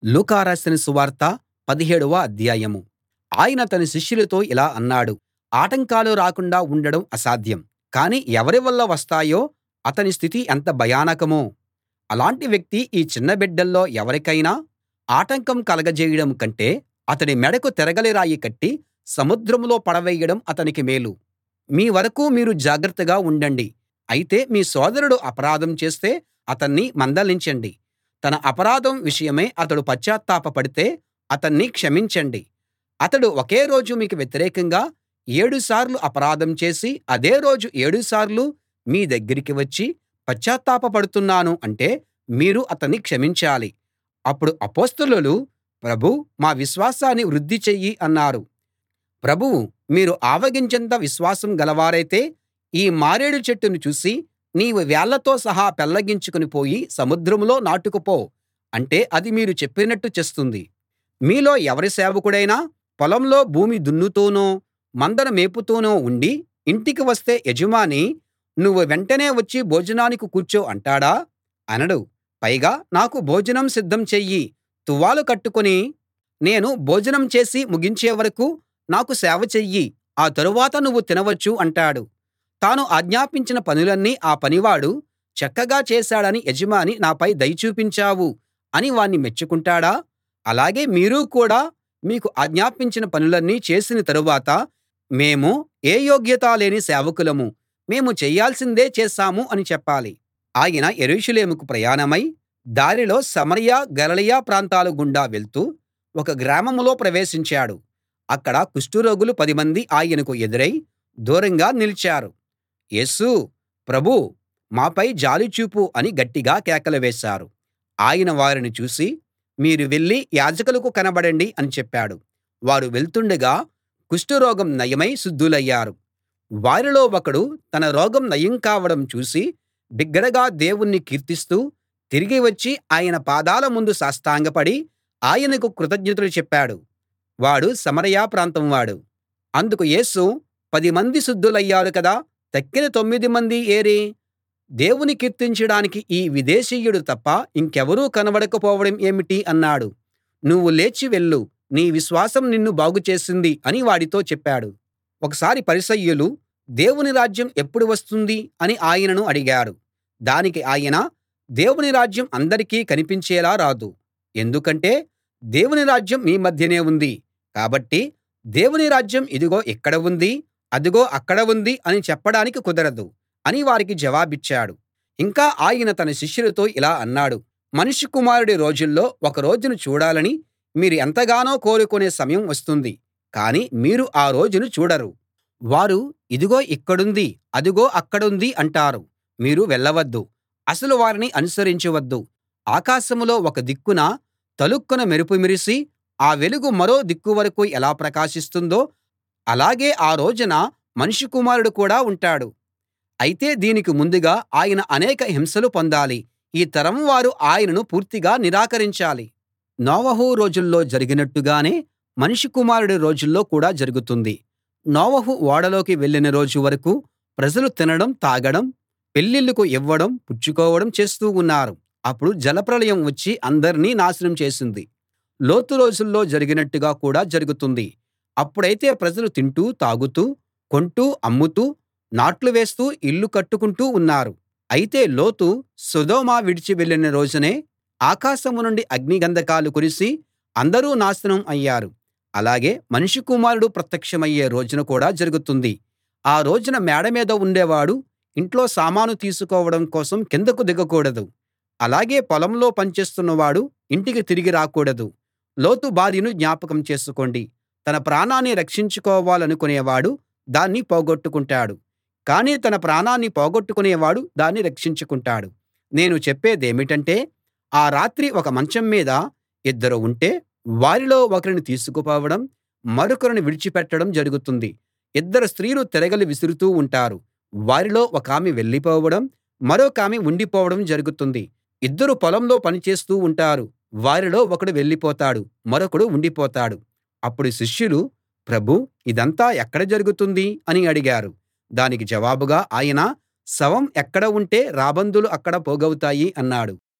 లూకా రాసిన సువార్త పదిహేడవ అధ్యాయం ఆయన తన శిష్యులతో ఇలా అన్నాడు ఆటంకాలు రాకుండా ఉండడం అసాధ్యం కానీ ఎవరి వల్ల వస్తాయో అతని స్థితి ఎంత భయానకమో అలాంటి వ్యక్తి ఈ చిన్న బిడ్డల్లో ఎవరికైనా ఆటంకం కలగజేయడం కంటే అతడి మెడకు తిరగలి రాయి కట్టి సముద్రంలో పడవేయడం అతనికి మేలు మీ వరకూ మీరు జాగ్రత్తగా ఉండండి అయితే మీ సోదరుడు అపరాధం చేస్తే అతన్ని మందలించండి తన అపరాధం విషయమై అతడు పశ్చాత్తాపపడితే అతన్ని క్షమించండి అతడు ఒకే రోజు మీకు వ్యతిరేకంగా ఏడు సార్లు అపరాధం చేసి అదే రోజు ఏడు సార్లు మీ దగ్గరికి వచ్చి పశ్చాత్తాపపడుతున్నాను అంటే మీరు అతన్ని క్షమించాలి అప్పుడు అపొస్తలులు ప్రభూ మా విశ్వాసాన్ని వృద్ధి చెయ్యి అన్నారు ప్రభువు మీరు ఆవగింజంత విశ్వాసం గలవారైతే ఈ మారేడు చెట్టును చూసి నీవు వేళ్ళతో సహా పెళ్ళగించుకుని పోయి సముద్రంలో నాటుకుపో అంటే అది మీరు చెప్పినట్టు చేస్తుంది మీలో ఎవరి సేవకుడైనా పొలంలో భూమి దున్నుతూనో మందను మేపుతూనో ఉండి ఇంటికి వస్తే యజమాని నువ్వు వెంటనే వచ్చి భోజనానికి కూర్చో అంటాడా అనడు పైగా నాకు భోజనం సిద్ధం చెయ్యి తువ్వాలు కట్టుకుని నేను భోజనం చేసి ముగించే వరకూ నాకు సేవ చెయ్యి ఆ తరువాత నువ్వు తినవచ్చు అంటాడు తాను ఆజ్ఞాపించిన పనులన్నీ ఆ పనివాడు చక్కగా చేశాడని యజమాని నాపై దయ చూపించావు అని వాణ్ణి మెచ్చుకుంటాడా అలాగే మీరు కూడా మీకు ఆజ్ఞాపించిన పనులన్నీ చేసిన తరువాత మేము ఏ యోగ్యతా లేని సేవకులం మేము చెయ్యాల్సిందే చేశాము అని చెప్పాలి ఆయన యెరూషలేముకు ప్రయాణమై దారిలో సమరయ గలిలయ ప్రాంతాల గుండా వెళ్తూ ఒక గ్రామంలో ప్రవేశించాడు అక్కడ కుష్టురోగులు పదిమంది ఆయనకు ఎదురై దూరంగా నిలిచారు యేసూ ప్రభూ మాపై జాలి చూపు అని గట్టిగా కేకలు వేశారు ఆయన వారిని చూసి మీరు వెళ్లి యాజకులకు కనబడండి అని చెప్పాడు వారు వెళ్తుండగా కుష్టురోగం నయమై శుద్ధులయ్యారు వారిలో ఒకడు తన రోగం నయం కావడం చూసి బిగ్గరగా దేవుణ్ణి కీర్తిస్తూ తిరిగి వచ్చి ఆయన పాదాల ముందు సాష్టాంగపడి ఆయనకు కృతజ్ఞతలు చెప్పాడు వాడు సమరయ ప్రాంతం వాడు అందుకు యేసు పదిమంది శుద్ధులయ్యారు కదా తక్కిన తొమ్మిది మంది ఏరీ దేవుని కీర్తించడానికి ఈ విదేశీయుడు తప్ప ఇంకెవరూ కనబడకపోవడం ఏమిటి అన్నాడు నువ్వు లేచి వెళ్ళు నీ విశ్వాసం నిన్ను బాగు చేసింది అని వాడితో చెప్పాడు ఒకసారి పరిసయ్యులు దేవుని రాజ్యం ఎప్పుడు వస్తుంది అని ఆయనను అడిగారు దానికి ఆయన దేవుని రాజ్యం అందరికీ కనిపించేలా రాదు ఎందుకంటే దేవుని రాజ్యం మీ మధ్యనే ఉంది కాబట్టి దేవుని రాజ్యం ఇదిగో ఇక్కడ ఉంది అదిగో అక్కడ ఉంది అని చెప్పడానికి కుదరదు అని వారికి జవాబిచ్చాడు ఇంకా ఆయన తన శిష్యులతో ఇలా అన్నాడు మనుష్య కుమారుడి రోజుల్లో ఒక రోజును చూడాలని మీరు ఎంతగానో కోరుకునే సమయం వస్తుంది కానీ మీరు ఆ రోజును చూడరు వారు ఇదిగో ఇక్కడుంది అదిగో అక్కడుంది అంటారు మీరు వెళ్ళవద్దు అసలు వారిని అనుసరించవద్దు ఆకాశంలో ఒక దిక్కున తళుక్కున మెరుపు మెరిసి ఆ వెలుగు మరో దిక్కు వరకూ ఎలా ప్రకాశిస్తుందో అలాగే ఆ రోజున మనుష్య కుమారుడు కూడా ఉంటాడు అయితే దీనికి ముందుగా ఆయన అనేక హింసలు పొందాలి ఈ తరం వారు ఆయనను పూర్తిగా నిరాకరించాలి నోవహు రోజుల్లో జరిగినట్టుగానే మనుష్య కుమారుడి రోజుల్లో కూడా జరుగుతుంది నోవహు ఓడలోకి వెళ్ళిన రోజు వరకూ ప్రజలు తినడం తాగడం పెళ్ళిళ్ళకు ఇవ్వడం పుచ్చుకోవడం చేస్తూ ఉన్నారు అప్పుడు జలప్రళయం వచ్చి అందర్నీ నాశనం చేసింది లోతు రోజుల్లో జరిగినట్టుగా కూడా జరుగుతుంది అప్పుడైతే ప్రజలు తింటూ తాగుతూ కొంటూ అమ్ముతూ నాట్లు వేస్తూ ఇళ్ళు కట్టుకుంటూ ఉన్నారు అయితే లోతు సొదొమ విడిచి వెళ్ళిన రోజునే ఆకాశం నుండి అగ్నిగంధకాలు కురిసి అందరూ నాశనం అయ్యారు అలాగే మనుష్య కుమారుడు ప్రత్యక్షమయ్యే రోజున కూడా జరుగుతుంది ఆ రోజున మేడ మీద ఉండేవాడు ఇంట్లో సామాను తీసుకోవడం కోసం కిందకు దిగకూడదు అలాగే పొలంలో పనిచేస్తున్నవాడు ఇంటికి తిరిగి రాకూడదు లోతు భార్యను జ్ఞాపకం చేసుకోండి తన ప్రాణాన్ని రక్షించుకోవాలనుకునేవాడు దాన్ని పోగొట్టుకుంటాడు కానీ తన ప్రాణాన్ని పోగొట్టుకునేవాడు దాన్ని రక్షించుకుంటాడు నేను చెప్పేదేమిటంటే ఆ రాత్రి ఒక మంచం మీద ఇద్దరు ఉంటే వారిలో ఒకరిని తీసుకుపోవడం మరొకరిని విడిచిపెట్టడం జరుగుతుంది ఇద్దరు స్త్రీలు తిరగలి విసురుతూ ఉంటారు వారిలో ఒకామె వెళ్ళిపోవడం మరొకామె ఉండిపోవడం జరుగుతుంది ఇద్దరు పొలంలో పని చేస్తూ ఉంటారు వారిలో ఒకడు వెళ్ళిపోతాడు మరొకడు ఉండిపోతాడు అప్పుడు శిష్యులు ప్రభూ ఇదంతా ఎక్కడ జరుగుతుంది అని అడిగారు దానికి జవాబుగా ఆయన శవం ఎక్కడ ఉంటే రాబందులు అక్కడ పోగవుతాయి అన్నాడు